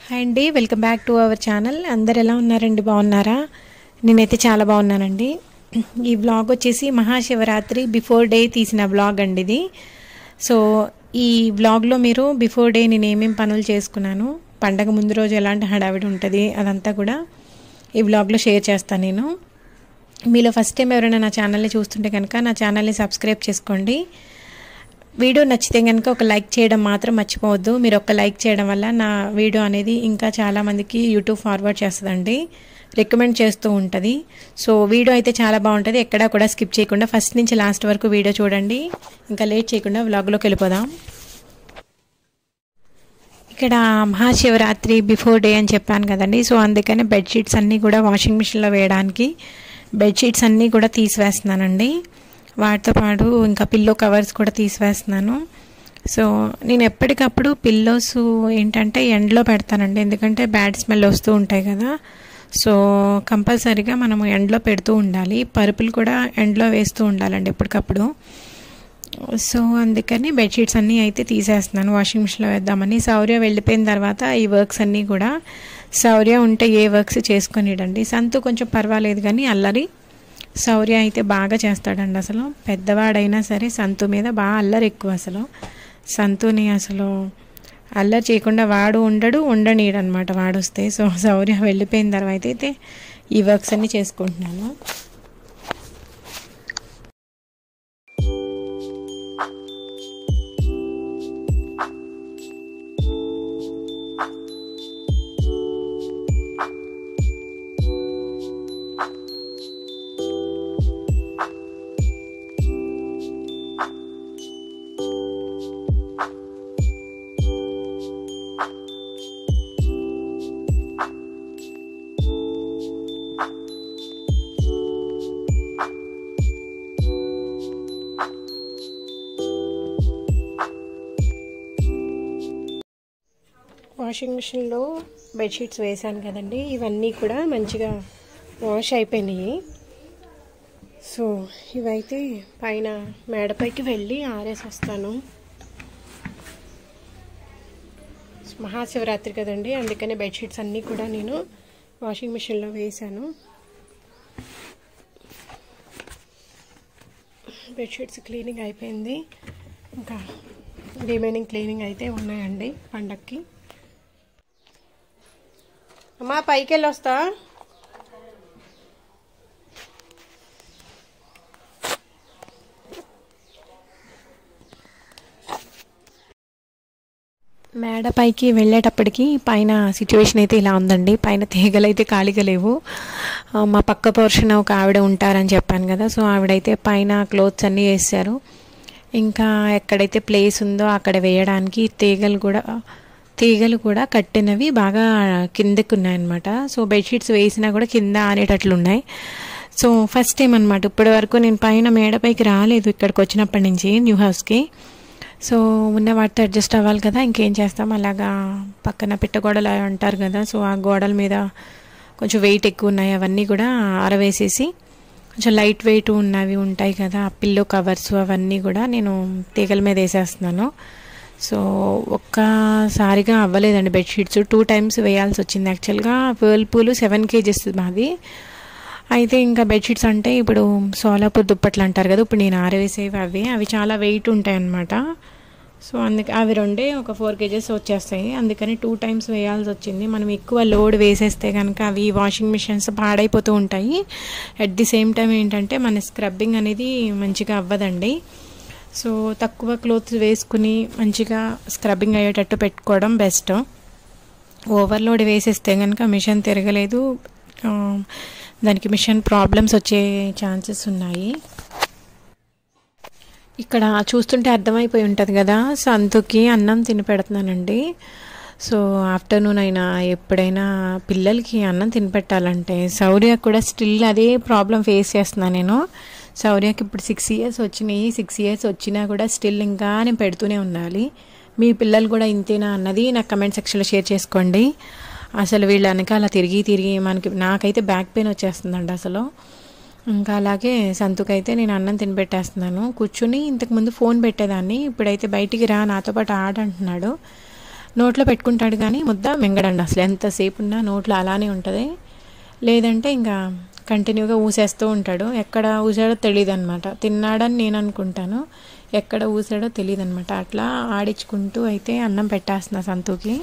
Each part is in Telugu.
హాయ్ అండి welcome back to our channel అందరు ఎలా ఉన్నారండి బాగున్నారా నేనైతే చాలా బాగున్నానండి ఈ వ్లాగ్ వచ్చేసి మహాశివరాత్రి బిఫోర్ డే తీసిన వ్లాగ్ అండి ఇది సో ఈ వ్లాగ్లో మీరు బిఫోర్ డే నేను ఏమేమి పనులు చేసుకున్నాను పండగ ముందు రోజు ఎలాంటి హడావిడి ఉంటుంది అదంతా కూడా ఈ వ్లాగ్లో షేర్ చేస్తాను నేను మీలో ఫస్ట్ టైం ఎవరైనా నా ఛానల్ని చూస్తుంటే కనుక నా ఛానల్ని సబ్స్క్రైబ్ చేసుకోండి వీడియో నచ్చితే కనుక ఒక లైక్ చేయడం మాత్రం మర్చిపోవద్దు మీరు ఒక లైక్ చేయడం వల్ల నా వీడియో అనేది ఇంకా చాలామందికి యూట్యూబ్ ఫార్వర్డ్ చేస్తుందండి రికమెండ్ చేస్తూ ఉంటుంది సో వీడియో అయితే చాలా బాగుంటుంది ఎక్కడా కూడా స్కిప్ చేయకుండా ఫస్ట్ నుంచి లాస్ట్ వరకు వీడియో చూడండి ఇంకా లేట్ చేయకుండా వ్లాగ్లోకి వెళ్ళిపోదాం ఇక్కడ మహాశివరాత్రి బిఫోర్ డే అని చెప్పాను కదండి సో అందుకని బెడ్షీట్స్ అన్నీ కూడా వాషింగ్ మిషన్లో వేయడానికి బెడ్షీట్స్ అన్నీ కూడా తీసివేస్తున్నానండి వాటితో పాటు ఇంకా పిల్లో కవర్స్ కూడా తీసివేస్తున్నాను సో నేను ఎప్పటికప్పుడు పిల్లోస్ ఏంటంటే ఎండలో పెడతానండి ఎందుకంటే బ్యాడ్ స్మెల్ వస్తూ ఉంటాయి కదా సో కంపల్సరీగా మనము ఎండలో పెడుతూ ఉండాలి పరుపులు కూడా ఎండలో వేస్తూ ఉండాలండి ఎప్పటికప్పుడు సో అందుకని బెడ్షీట్స్ అన్నీ అయితే తీసేస్తున్నాను వాషింగ్ మిషన్లో వేద్దామని శౌర్య వెళ్ళిపోయిన తర్వాత ఈ వర్క్స్ అన్నీ కూడా శౌర్య ఉంటే ఏ వర్క్స్ చేసుకొనిడండి సంతు కొంచెం పర్వాలేదు కానీ అల్లరి శౌర్య అయితే బాగా చేస్తాడండి అసలు పెద్దవాడైనా సరే సంతు మీద బాగా అల్లరి ఎక్కువ అసలు సంతుని అసలు అల్లరి చేయకుండా వాడు ఉండడు ఉండనీడు అనమాట వాడు వస్తే సో శౌర్య వెళ్ళిపోయిన తర్వాత అయితే ఈ వర్క్స్ అన్నీ చేసుకుంటున్నాను వాషింగ్ మిషన్లో బెడ్షీట్స్ వేసాను కదండి ఇవన్నీ కూడా మంచిగా వాష్ అయిపోయినాయి సో ఇవైతే పైన మేడపైకి వెళ్ళి ఆరేసి వస్తాను మహాశివరాత్రి కదండి అందుకనే బెడ్షీట్స్ అన్నీ కూడా నేను వాషింగ్ మిషన్లో వేసాను బెడ్షీట్స్ క్లీనింగ్ అయిపోయింది ఇంకా రిమైనింగ్ క్లీనింగ్ అయితే ఉన్నాయండి పండక్కి అమ్మా పైకి వెళ్ళి వస్తా మేడ పైకి వెళ్ళేటప్పటికి పైన సిచ్యువేషన్ అయితే ఇలా ఉందండి పైన తీగలు అయితే ఖాళీగా లేవు మా పక్క పోర్షన్ ఒక ఆవిడ ఉంటారని చెప్పాను కదా సో ఆవిడైతే పైన క్లోత్స్ అన్నీ వేసారు ఇంకా ఎక్కడైతే ప్లేస్ ఉందో అక్కడ వేయడానికి తీగలు కూడా తీగలు కూడా కట్టినవి బాగా కిందకు ఉన్నాయన్నమాట సో బెడ్షీట్స్ వేసినా కూడా కింద ఆనేటట్లు ఉన్నాయి సో ఫస్ట్ టైం అనమాట ఇప్పటి వరకు నేను పైన మేడపైకి రాలేదు ఇక్కడికి వచ్చినప్పటి నుంచి న్యూ హౌస్కి సో ఉన్న వాటితో అడ్జస్ట్ అవ్వాలి కదా ఇంకేం చేస్తాం అలాగా పక్కన పిట్టగోడలు అంటారు కదా సో ఆ గోడల మీద కొంచెం వెయిట్ ఎక్కువ ఉన్నాయి అవన్నీ కూడా ఆరవేసేసి కొంచెం లైట్ వెయిట్ ఉన్నవి ఉంటాయి కదా పిల్లో కవర్స్ అవన్నీ కూడా నేను తీగల మీద వేసేస్తున్నాను సో ఒక్కసారిగా అవ్వలేదండి బెడ్షీట్స్ టూ టైమ్స్ వేయాల్సి వచ్చింది యాక్చువల్గా వేల్పూలు సెవెన్ కేజెస్ మాది అయితే ఇంకా బెడ్షీట్స్ అంటే ఇప్పుడు సోలాపూర్ దుప్పట్లు అంటారు కదా ఇప్పుడు నేను ఆరవేసేవి అవి అవి చాలా వెయిట్ ఉంటాయి అన్నమాట సో అందుకే అవి రెండే ఒక ఫోర్ కేజెస్ వచ్చేస్తాయి అందుకని టూ టైమ్స్ వేయాల్సి వచ్చింది మనం ఎక్కువ లోడ్ వేసేస్తే కనుక అవి వాషింగ్ మిషన్స్ పాడైపోతూ ఉంటాయి అట్ ది సేమ్ టైం ఏంటంటే మన స్క్రబ్బింగ్ అనేది మంచిగా అవ్వదండి సో తక్కువ క్లోత్స్ వేసుకుని మంచిగా స్క్రబ్బింగ్ అయ్యేటట్టు పెట్టుకోవడం బెస్ట్ ఓవర్లోడ్ వేసేస్తే కనుక మిషన్ తిరగలేదు దానికి మిషన్ ప్రాబ్లమ్స్ వచ్చే ఛాన్సెస్ ఉన్నాయి ఇక్కడ చూస్తుంటే అర్థమైపోయి ఉంటుంది కదా సంతుకి అన్నం తిని పెడుతున్నానండి సో ఆఫ్టర్నూన్ అయినా ఎప్పుడైనా పిల్లలకి అన్నం తినిపెట్టాలంటే శౌర్య కూడా స్టిల్ అదే ప్రాబ్లం ఫేస్ చేస్తున్నాను నేను శౌర్యకి ఇప్పుడు సిక్స్ ఇయర్స్ వచ్చినాయి సిక్స్ ఇయర్స్ వచ్చినా కూడా స్టిల్ ఇంకా నేను పెడుతూనే ఉండాలి మీ పిల్లలు కూడా ఇంతేనా అన్నది నాకు కమెంట్ సెక్షన్లో షేర్ చేసుకోండి అసలు వీళ్ళ వెనకాల తిరిగి తిరిగి మనకి నాకైతే బ్యాక్ పెయిన్ వచ్చేస్తుందండి అసలు ఇంకా అలాగే సంతుకైతే నేను అన్నం తినిపెట్టేస్తున్నాను కూర్చుని ఇంతకుముందు ఫోన్ పెట్టేదాన్ని ఇప్పుడైతే బయటికి రా నాతో పాటు ఆడంటున్నాడు నోట్లో పెట్టుకుంటాడు కానీ ముద్ద మింగడండి అసలు ఎంతసేపు ఉన్నా నోట్లో అలానే ఉంటుంది లేదంటే ఇంకా కంటిన్యూగా ఊసేస్తూ ఉంటాడు ఎక్కడ ఊసాడో తెలియదు అనమాట తిన్నాడని నేను అనుకుంటాను ఎక్కడ ఊసాడో తెలియదు అనమాట అట్లా ఆడించుకుంటూ అయితే అన్నం పెట్టేస్తున్నా సంతూకి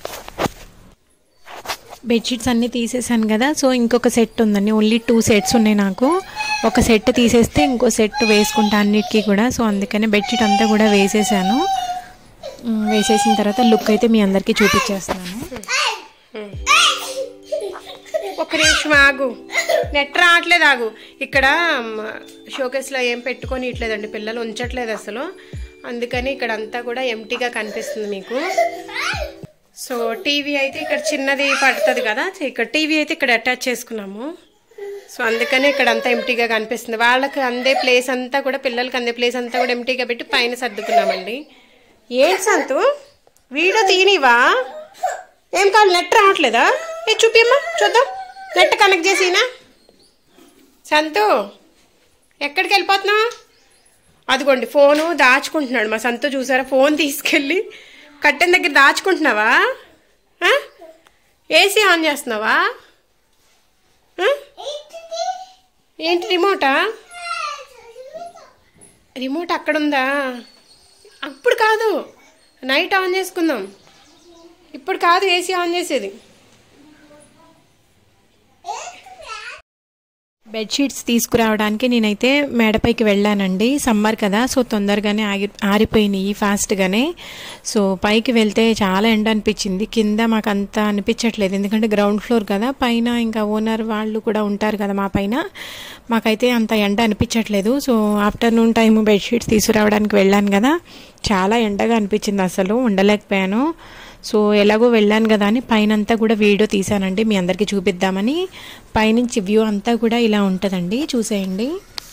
బెడ్షీట్స్ అన్నీ తీసేసాను కదా సో ఇంకొక సెట్ ఉందండి ఓన్లీ టూ సెట్స్ ఉన్నాయి నాకు ఒక సెట్ తీసేస్తే ఇంకో సెట్ వేసుకుంటా అన్నిటికీ కూడా సో అందుకని బెడ్షీట్ అంతా కూడా వేసేసాను ఉమ్, వేసేసిన తర్వాత లుక్ అయితే మీ అందరికీ చూపించేస్తున్నాను ఒక్క నిమిషం ఆగు నెట్ రావట్లేదు ఆగు ఇక్కడ షోకేస్లో ఏం పెట్టుకొని ఇట్లేదండి పిల్లలు ఉంచట్లేదు అసలు అందుకని ఇక్కడ అంతా కూడా ఎంటీగా కనిపిస్తుంది మీకు సో టీవీ అయితే ఇక్కడ చిన్నది పడుతుంది కదా సో ఇక్కడ టీవీ అయితే ఇక్కడ అటాచ్ చేసుకున్నాము సో అందుకనే ఇక్కడ అంతా ఎంటీగా కనిపిస్తుంది వాళ్ళకి అందే ప్లేస్ అంతా కూడా పిల్లలకి అందే ప్లేస్ అంతా కూడా ఎంటీగా పెట్టి పైన సర్దుకున్నామండి ఏంటి సంతు వీడియో తీనివా ఏం కావాలి నెట్ రావట్లేదా ఏ చూపిమ్మా చూద్దాం నెట్ కనెక్ట్ చేసినా సంతు ఎక్కడికి వెళ్ళిపోతున్నావు అదిగోండి ఫోను దాచుకుంటున్నాడు మా సంతు చూసారా ఫోన్ తీసుకెళ్ళి కట్టెన దగ్గర దాచుకుంటున్నావా ఆ? ఏసీ ఆన్ చేస్తున్నావా ఆ? ఏంటి రిమోటా రిమోట్ అక్కడ ఉందా అప్పుడు కాదు నైట్ ఆన్ చేసుకుందాం ఇప్పుడు కాదు ఏసీ ఆన్ చేసేది బెడ్షీట్స్ తీసుకురావడానికి నేనైతే మేడపైకి వెళ్ళానండి సమ్మర్ కదా సో తొందరగానే ఆగి ఆరిపోయినాయి ఫాస్ట్గానే సో పైకి వెళ్తే చాలా ఎండ అనిపించింది కింద మాకు అంత అనిపించట్లేదు ఎందుకంటే గ్రౌండ్ ఫ్లోర్ కదా పైన ఇంకా ఓనర్ వాళ్ళు కూడా ఉంటారు కదా మా పైన మాకైతే అంత ఎండ అనిపించట్లేదు సో ఆఫ్టర్నూన్ టైం బెడ్షీట్స్ తీసుకురావడానికి వెళ్ళాను కదా చాలా ఎండగా అనిపించింది అసలు ఉండలేకపోయాను సో ఎలాగో వెళ్ళాను కదా అని పైనంతా కూడా వీడియో తీసానండి మీ అందరికీ చూపిద్దామని పైనుంచి వ్యూ అంతా కూడా ఇలా ఉంటుందండి చూసేయండి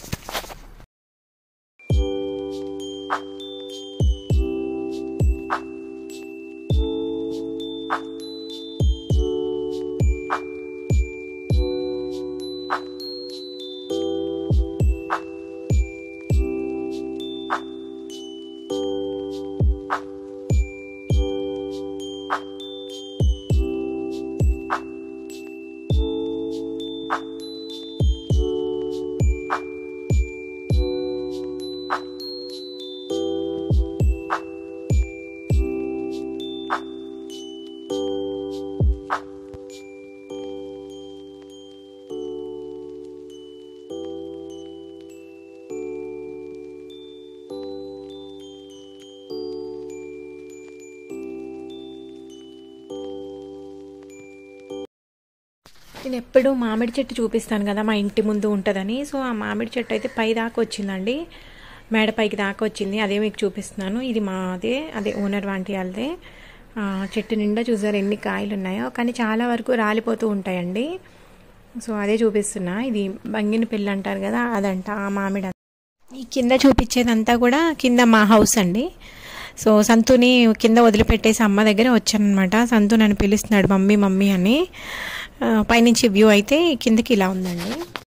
నేను ఎప్పుడు మామిడి చెట్టు చూపిస్తాను కదా మా ఇంటి ముందు ఉంటుందని సో ఆ మామిడి చెట్టు అయితే పై దాకా వచ్చిందండి మేడ పైకి దాకా వచ్చింది అదే మీకు చూపిస్తున్నాను ఇది మాదే అదే ఓనర్ వాంటి వాళ్ళదే ఆ, చెట్టు నిండా చూసారు ఎన్ని కాయలు ఉన్నాయో కానీ చాలా వరకు రాలిపోతూ ఉంటాయండి సో అదే చూపిస్తున్నా ఇది బంగిన పిల్ల అంటారు కదా అదంట ఆ మామిడి అంట. ఈ కింద చూపించేదంతా కూడా కింద మా హౌస్ అండి సో సంతుని కింద వదిలిపెట్టేసి అమ్మ దగ్గర వచ్చానమాట సంతు నన్ను పిలుస్తున్నాడు మమ్మీ మమ్మీ అని ఆ, పైనుంచి వ్యూ అయితే కిందకి ఇలా ఉందండి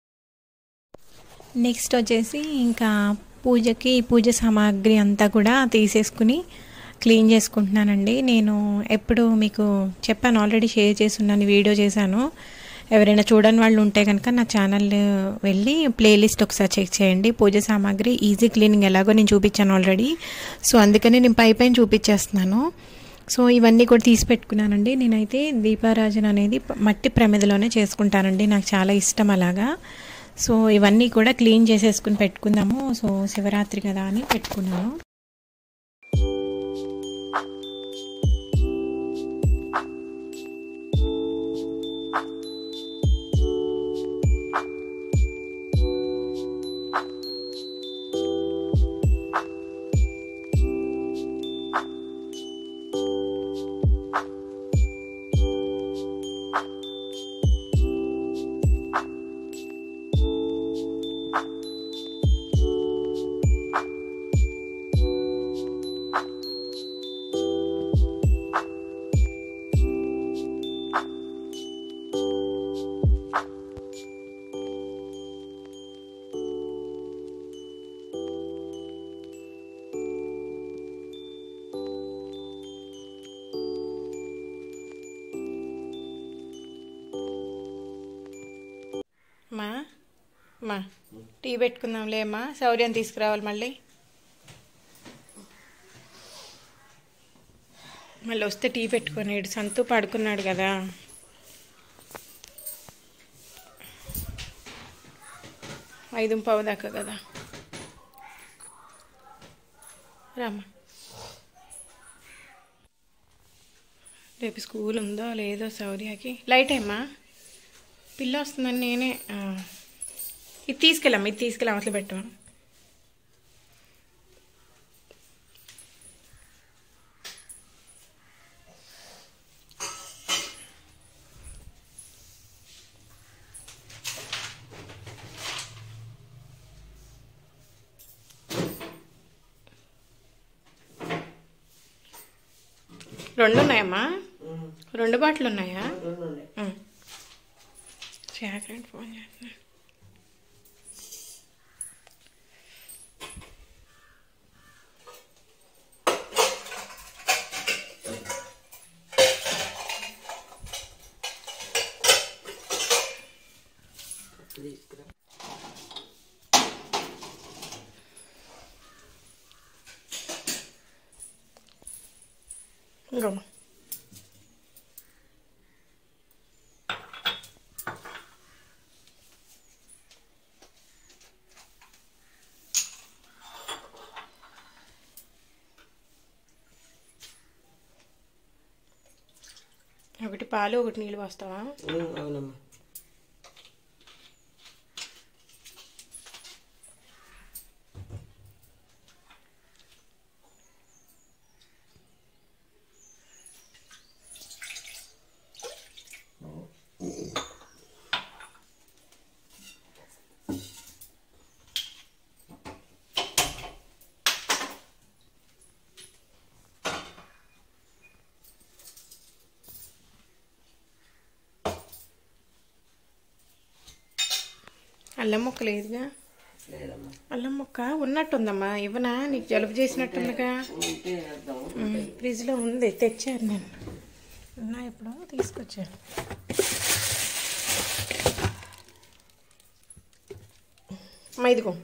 నెక్స్ట్ వచ్చేసి ఇంకా పూజకి పూజ సామాగ్రి అంతా కూడా తీసేసుకుని క్లీన్ చేసుకుంటున్నానండి నేను ఎప్పుడు మీకు చెప్పాను ఆల్రెడీ షేర్ చేస్తున్నాను వీడియో చేశాను ఎవరైనా చూడని వాళ్ళు ఉంటే కనుక నా ఛానల్ వెళ్ళి ప్లేలిస్ట్ ఒకసారి చెక్ చేయండి పూజ సామాగ్రి ఈజీ క్లీనింగ్ ఎలాగో నేను చూపించాను ఆల్రెడీ సో అందుకని నేను పై పైన చూపించేస్తున్నాను సో ఇవన్నీ కూడా తీసి పెట్టుకున్నానండి నేనైతే దీపారాజన అనేది ప- మట్టి ప్రమిదలోనే చేసుకుంటానండి నాకు చాలా ఇష్టం అలాగా సో ఇవన్నీ కూడా క్లీన్ చేసేసుకుని పెట్టుకుందాము సో శివరాత్రి కదా అని పెట్టుకున్నాను మా మా టీ పెట్టుకుందాంలే అమ్మా శౌర్యం తీసుకురావాలి మళ్ళీ మళ్ళీ వస్తే టీ పెట్టుకున్నాడు సంతు పడుకున్నాడు కదా ఐదు పావు దాకా కదా రామ్మా రేపు స్కూల్ ఉందో లేదో శౌర్యకి లైట్ ఏమ్మా పిల్ల వస్తుందని నేనే ఆ, ఇది తీసుకెళ్ళాం ఇది తీసుకెళ్ళాం అసలు పెట్టాం రెండు ఉన్నాయమ్మా రెండు బాటలు ఉన్నాయా ఉం. శాఖరండి ఫోన్ చేస్తున్నాడు ఇంకో ఒకటి పాలు ఒకటి నీళ్ళు పోస్తావా అవునమ్మా అల్లం ముక్క లేదుగా లేదమ్మా అల్లం ముక్క ఉన్నట్టుందమ్మా ఇవ్వనా నీకు జలుబు చేసినట్టుందిగా ఉంటే వేద్దాం ఉమ్, ఫ్రిడ్జ్లో ఉంది తెచ్చాను నేను ఉన్నా ఎప్పుడు తీసుకొచ్చాను అమ్మా ఇదిగో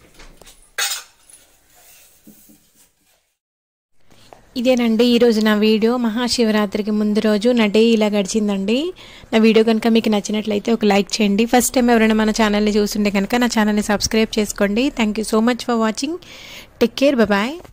ఇదేనండి ఈరోజు నా వీడియో మహాశివరాత్రికి ముందు రోజు నా డే ఇలా గడిచిందండి నా వీడియో కనుక మీకు నచ్చినట్లయితే ఒక లైక్ చేయండి ఫస్ట్ టైం ఎవరైనా మన ఛానల్ని చూస్తుంటే కనుక నా ఛానల్ని సబ్స్క్రైబ్ చేసుకోండి thank you so much for watching take care bye